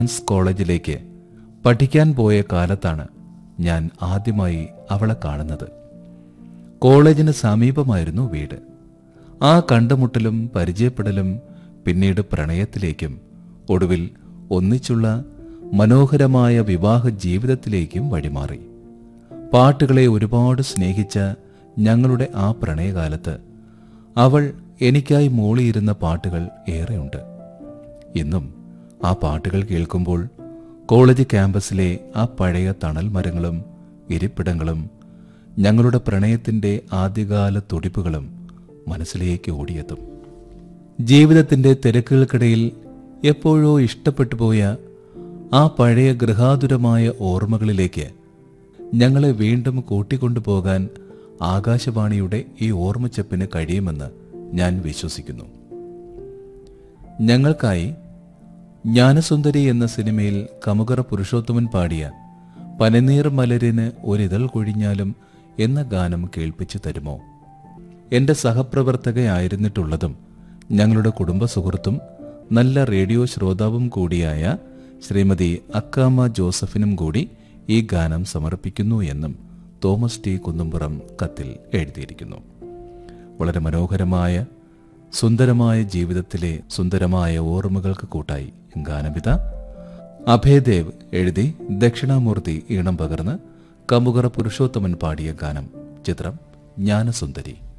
science കോളേജിലേക്ക് പഠിക്കാൻ പോയ കാലത്താണ് ഞാൻ ആദ്യമായി അവളെ കാണുന്നത് കോളേജിന് സമീപമായിരുന്നു വീട് ആ കണ്ടുമുട്ടലും പരിചയപ്പെടലും പിന്നീട് പ്രണയത്തിലേക്കും ഒടുവിൽ ഒന്നിച്ചുള്ള മനോഹരമായ വിവാഹ ജീവിതത്തിലേക്കും വഴിമാറി പാട്ടുകളെ ഒരുപാട് സ്നേഹിച്ച ഞങ്ങളുടെ ആ പ്രണയകാലത്ത് അവൾ എനിക്കായി മൂളിയിരുന്ന പാട്ടുകൾ ഏറെയുണ്ട് ഇന്നും ആ പാട്ടുകൾ കേൾക്കുമ്പോൾ കോളേജ് ക്യാമ്പസിലെ ആ പഴയ തണൽ മരങ്ങളും ഇരിപ്പിടങ്ങളും ഞങ്ങളുടെ പ്രണയത്തിന്റെ ആദ്യകാല തുടിപ്പുകളും മനസ്സിലേക്ക് ഓടിയെത്തും ജീവിതത്തിന്റെ തിരക്കുകൾക്കിടയിൽ എപ്പോഴോ ഇഷ്ടപ്പെട്ടു പോയ ആ പഴയ ഗൃഹാതുരമായ ഓർമ്മകളിലേക്ക് ഞങ്ങളെ വീണ്ടും കൂട്ടിക്കൊണ്ടുപോകാൻ ആകാശവാണിയുടെ ഈ ഓർമ്മച്ചപ്പിന് കഴിയുമെന്ന് ഞാൻ വിശ്വസിക്കുന്നു ഞങ്ങൾക്കായി ജ്ഞാനസുന്ദരി എന്ന സിനിമയിൽ കമുകറ പുരുഷോത്തമൻ പാടിയ പനനീർ മലരിന് ഒരിതൾ കൊഴിഞ്ഞാലും എന്ന ഗാനം കേൾപ്പിച്ചു തരുമോ എന്റെ സഹപ്രവർത്തകയായിരുന്നിട്ടുള്ളതും ഞങ്ങളുടെ കുടുംബ സുഹൃത്തും നല്ല റേഡിയോ ശ്രോതാവും കൂടിയായ ശ്രീമതി അക്കാമ ജോസഫിനും കൂടി ഈ ഗാനം സമർപ്പിക്കുന്നു എന്നും തോമസ് ടി കുന്നുംപുറം കത്തിൽ എഴുതിയിരിക്കുന്നു വളരെ മനോഹരമായ സുന്ദരമായ ജീവിതത്തിലെ സുന്ദരമായ ഓർമ്മകൾക്ക് കൂട്ടായി ഗാനപിത അഭയദേവ് എഴുതി ദക്ഷിണാമൂർത്തി ഈണം പകർന്ന് കമുകറ പുരുഷോത്തമൻ പാടിയ ഗാനം ചിത്രം ജ്ഞാനസുന്ദരി